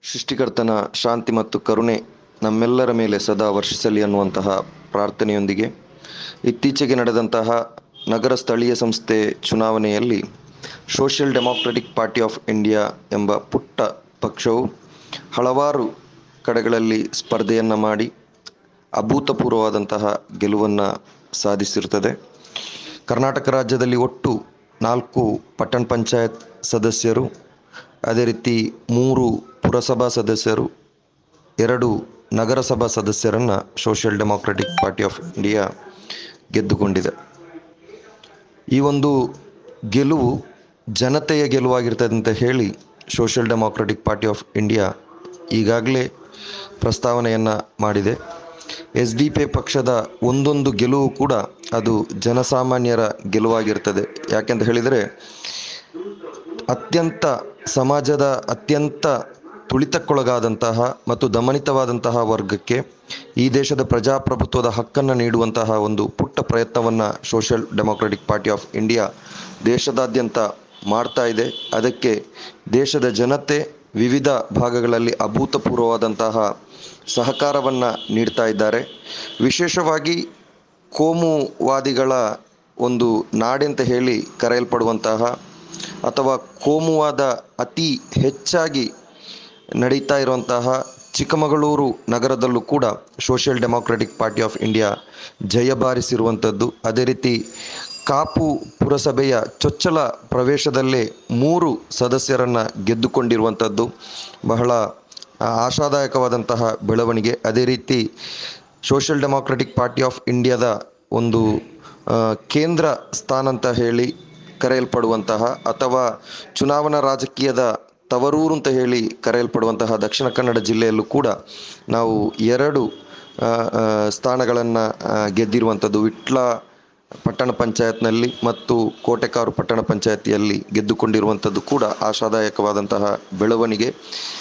ಸೃಷ್ಟಿಕರ್ತನ ಶಾಂತಿ ಮತ್ತು ಕರುಣೆ ನಮ್ಮೆಲ್ಲರ ಮೇಲೆ ಸದಾ ವರ್ಷಿಸಲಿ ಅನ್ನುವಂತಹ ಪ್ರಾರ್ಥನೆಯೊಂದಿಗೆ ಇತ್ತೀಚೆಗೆ ನಡೆದಂತಹ ನಗರ ಸ್ಥಳೀಯ ಸಂಸ್ಥೆ ಚುನಾವಣೆಯಲ್ಲಿ social democratic party of India ಎಂಬ ಪುಟ್ಟ ಪಕ್ಷವು ಹಲವಾರು ಕಡೆಗಳಲ್ಲಿ ಸ್ಪರ್ಧೆಯನ್ನು ಮಾಡಿ ಅಭೂತಪೂರ್ವವಾದಂತಹ ಗೆಲುವನ್ನು ಸಾಧಿಸಿರುತ್ತದೆ ಕರ್ನಾಟಕ ರಾಜ್ಯದಲ್ಲಿ ಒಟ್ಟು ನಾಲ್ಕು ಪಟ್ಟಣ ಪಂಚಾಯತ್ ಸದಸ್ಯರು ಅದೇ ರೀತಿ ಮೂರು ಪುರಸಭಾ ಸದಸ್ಯರು ಎರಡು ನಗರಸಭಾ ಸದಸ್ಯರನ್ನು social democratic party of India ಗೆದ್ದುಕೊಂಡಿದೆ ಈ ಒಂದು ಗೆಲುವು ಜನತೆಯ ಗೆಲುವಾಗಿರ್ತದೆ ಅಂತ ಹೇಳಿ social democratic party of India ಈಗಾಗಲೇ ಪ್ರಸ್ತಾವನೆಯನ್ನು ಮಾಡಿದೆ ಎಸ್ ಡಿ ಪಿ ಪಕ್ಷದ ಒಂದೊಂದು ಗೆಲುವು ಕೂಡ ಅದು ಜನಸಾಮಾನ್ಯರ ಗೆಲುವಾಗಿರ್ತದೆ ಯಾಕೆಂತ ಹೇಳಿದರೆ ಅತ್ಯಂತ ಸಮಾಜದ ಅತ್ಯಂತ ತುಳಿತಕ್ಕೊಳಗಾದಂತಹ ಮತ್ತು ದಮನಿತವಾದಂತಹ ವರ್ಗಕ್ಕೆ ಈ ದೇಶದ ಪ್ರಜಾಪ್ರಭುತ್ವದ ಹಕ್ಕನ್ನು ನೀಡುವಂತಹ ಒಂದು ಪುಟ್ಟ ಪ್ರಯತ್ನವನ್ನು social democratic party of India ದೇಶದಾದ್ಯಂತ ಮಾಡ್ತಾ ಇದೆ ಅದಕ್ಕೆ ದೇಶದ ಜನತೆ ವಿವಿಧ ಭಾಗಗಳಲ್ಲಿ ಅಭೂತಪೂರ್ವವಾದಂತಹ ಸಹಕಾರವನ್ನು ನೀಡ್ತಾ ಇದ್ದಾರೆ ವಿಶೇಷವಾಗಿ ಕೋಮುವಾದಿಗಳ ಒಂದು ನಾಡೆಂತ ಹೇಳಿ ಕರೆಯಲ್ಪಡುವಂತಹ ಅಥವಾ ಕೋಮುವಾದ ಅತಿ ಹೆಚ್ಚಾಗಿ ನಡೀತಾ ಇರುವಂತಹ ಚಿಕ್ಕಮಗಳೂರು ನಗರದಲ್ಲೂ ಕೂಡ social democratic party of India ಜಯ ಬಾರಿಸಿರುವಂಥದ್ದು ಅದೇ ರೀತಿ ಕಾಪು ಪುರಸಭೆಯ ಚೊಚ್ಚಲ ಪ್ರವೇಶದಲ್ಲೇ ಮೂರು ಸದಸ್ಯರನ್ನು ಗೆದ್ದುಕೊಂಡಿರುವಂಥದ್ದು ಬಹಳ ಆಶಾದಾಯಕವಾದಂತಹ ಬೆಳವಣಿಗೆ ಅದೇ ರೀತಿ ಸೋಷಿಯಲ್ ಡೆಮಾಕ್ರೆಟಿಕ್ ಪಾರ್ಟಿ ಆಫ್ ಇಂಡಿಯಾದ ಒಂದು ಕೇಂದ್ರ ಸ್ಥಾನ ಅಂತ ಹೇಳಿ ಕರೆಯಲ್ಪಡುವಂತಹ ಅಥವಾ ಚುನಾವಣಾ ರಾಜಕೀಯದ ತವರೂರು ಅಂತ ಹೇಳಿ ಕರೆಯಲ್ಪಡುವಂತಹ ದಕ್ಷಿಣ ಕನ್ನಡ ಜಿಲ್ಲೆಯಲ್ಲೂ ಕೂಡ ನಾವು ಎರಡು ಸ್ಥಾನಗಳನ್ನು ಗೆದ್ದಿರುವಂಥದ್ದು ವಿಟ್ಲ ಪಟ್ಟಣ ಪಂಚಾಯತ್ನಲ್ಲಿ ಮತ್ತು ಕೋಟೆಕಾರು ಪಟ್ಟಣ ಪಂಚಾಯತಿಯಲ್ಲಿ ಗೆದ್ದುಕೊಂಡಿರುವಂಥದ್ದು ಕೂಡ ಆಶಾದಾಯಕವಾದಂತಹ ಬೆಳವಣಿಗೆ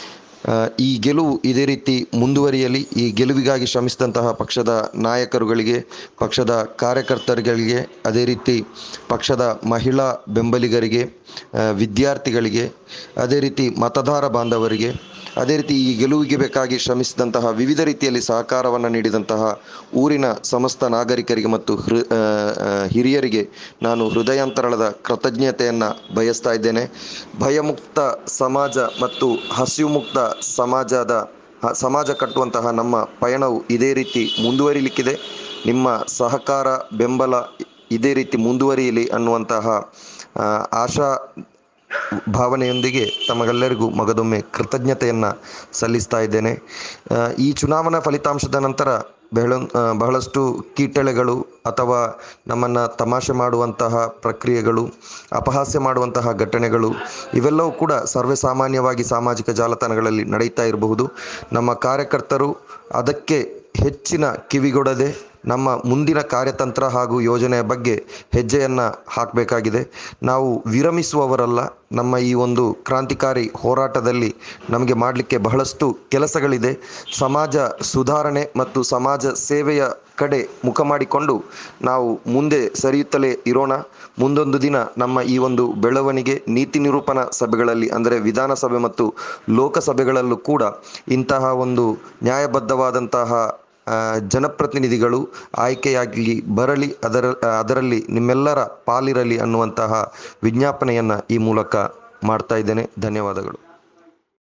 ಈ ಗೆಲುವು ಇದೇ ರೀತಿ ಮುಂದುವರಿಯಲಿ ಈ ಗೆಲುವಿಗಾಗಿ ಶ್ರಮಿಸಿದಂತಹ ಪಕ್ಷದ ನಾಯಕರುಗಳಿಗೆ ಪಕ್ಷದ ಕಾರ್ಯಕರ್ತರುಗಳಿಗೆ ಅದೇ ರೀತಿ ಪಕ್ಷದ ಮಹಿಳಾ ಬೆಂಬಲಿಗರಿಗೆ ವಿದ್ಯಾರ್ಥಿಗಳಿಗೆ ಅದೇ ರೀತಿ ಮತದಾರ ಬಾಂಧವರಿಗೆ ಅದೇ ರೀತಿ ಈ ಗೆಲುವಿಗೆ ಬೇಕಾಗಿ ಶ್ರಮಿಸಿದಂತಹ ವಿವಿಧ ರೀತಿಯಲ್ಲಿ ಸಹಕಾರವನ್ನು ನೀಡಿದಂತಹ ಊರಿನ ಸಮಸ್ತ ನಾಗರಿಕರಿಗೆ ಮತ್ತು ಹೃ ಹಿರಿಯರಿಗೆ ನಾನು ಹೃದಯಾಂತರಳದ ಕೃತಜ್ಞತೆಯನ್ನು ಬಯಸ್ತಾ ಇದ್ದೇನೆ ಭಯಮುಕ್ತ ಸಮಾಜ ಮತ್ತು ಹಸಿವು ಮುಕ್ತ ಸಮಾಜದ ಸಮಾಜ ಕಟ್ಟುವಂತಹ ನಮ್ಮ ಪಯಣವು ಇದೇ ರೀತಿ ಮುಂದುವರಿಲಿಕ್ಕಿದೆ ನಿಮ್ಮ ಸಹಕಾರ ಬೆಂಬಲ ಇದೇ ರೀತಿ ಮುಂದುವರಿಯಲಿ ಅನ್ನುವಂತಹ ಆಶಾ ಭಾವನೆಯೊಂದಿಗೆ ತಮಗೆಲ್ಲರಿಗೂ ಮಗದೊಮ್ಮೆ ಕೃತಜ್ಞತೆಯನ್ನು ಸಲ್ಲಿಸ್ತಾ ಇದ್ದೇನೆ ಈ ಚುನಾವಣಾ ಫಲಿತಾಂಶದ ನಂತರ ಬಹಳ ಬಹಳಷ್ಟು ಕೀಟಳೆಗಳು ಅಥವಾ ನಮ್ಮನ್ನು ತಮಾಷೆ ಮಾಡುವಂತಹ ಪ್ರಕ್ರಿಯೆಗಳು ಅಪಹಾಸ್ಯ ಮಾಡುವಂತಹ ಘಟನೆಗಳು ಇವೆಲ್ಲವೂ ಕೂಡ ಸರ್ವೇಸಾಮಾನ್ಯವಾಗಿ ಸಾಮಾಜಿಕ ಜಾಲತಾಣಗಳಲ್ಲಿ ನಡೀತಾ ಇರಬಹುದು ನಮ್ಮ ಕಾರ್ಯಕರ್ತರು ಅದಕ್ಕೆ ಹೆಚ್ಚಿನ ಕಿವಿಗೊಡದೆ ನಮ್ಮ ಮುಂದಿನ ಕಾರ್ಯತಂತ್ರ ಹಾಗೂ ಯೋಜನೆಯ ಬಗ್ಗೆ ಹೆಜ್ಜೆಯನ್ನು ಹಾಕಬೇಕಾಗಿದೆ ನಾವು ವಿರಮಿಸುವವರಲ್ಲ ನಮ್ಮ ಈ ಒಂದು ಕ್ರಾಂತಿಕಾರಿ ಹೋರಾಟದಲ್ಲಿ ನಮಗೆ ಮಾಡಲಿಕ್ಕೆ ಬಹಳಷ್ಟು ಕೆಲಸಗಳಿದೆ ಸಮಾಜ ಸುಧಾರಣೆ ಮತ್ತು ಸಮಾಜ ಸೇವೆಯ ಕಡೆ ಮುಖ ಮಾಡಿಕೊಂಡು ನಾವು ಮುಂದೆ ಸರಿಯುತ್ತಲೇ ಇರೋಣ ಮುಂದೊಂದು ದಿನ ನಮ್ಮ ಈ ಒಂದು ಬೆಳವಣಿಗೆ ನೀತಿ ನಿರೂಪಣಾ ಸಭೆಗಳಲ್ಲಿ ಅಂದರೆ ವಿಧಾನಸಭೆ ಮತ್ತು ಲೋಕಸಭೆಗಳಲ್ಲೂ ಕೂಡ ಇಂತಹ ಒಂದು ನ್ಯಾಯಬದ್ಧವಾದಂತಹ ಜನಪ್ರತಿನಿಧಿಗಳು ಆಯ್ಕೆಯಾಗಿ ಬರಲಿ ಅದರ ಅದರಲ್ಲಿ ನಿಮ್ಮೆಲ್ಲರ ಪಾಲಿರಲಿ ಅನ್ನುವಂತಹ ವಿಜ್ಞಾಪನೆಯನ್ನು ಈ ಮೂಲಕ ಮಾಡ್ತಾ ಇದ್ದೇನೆ ಧನ್ಯವಾದಗಳು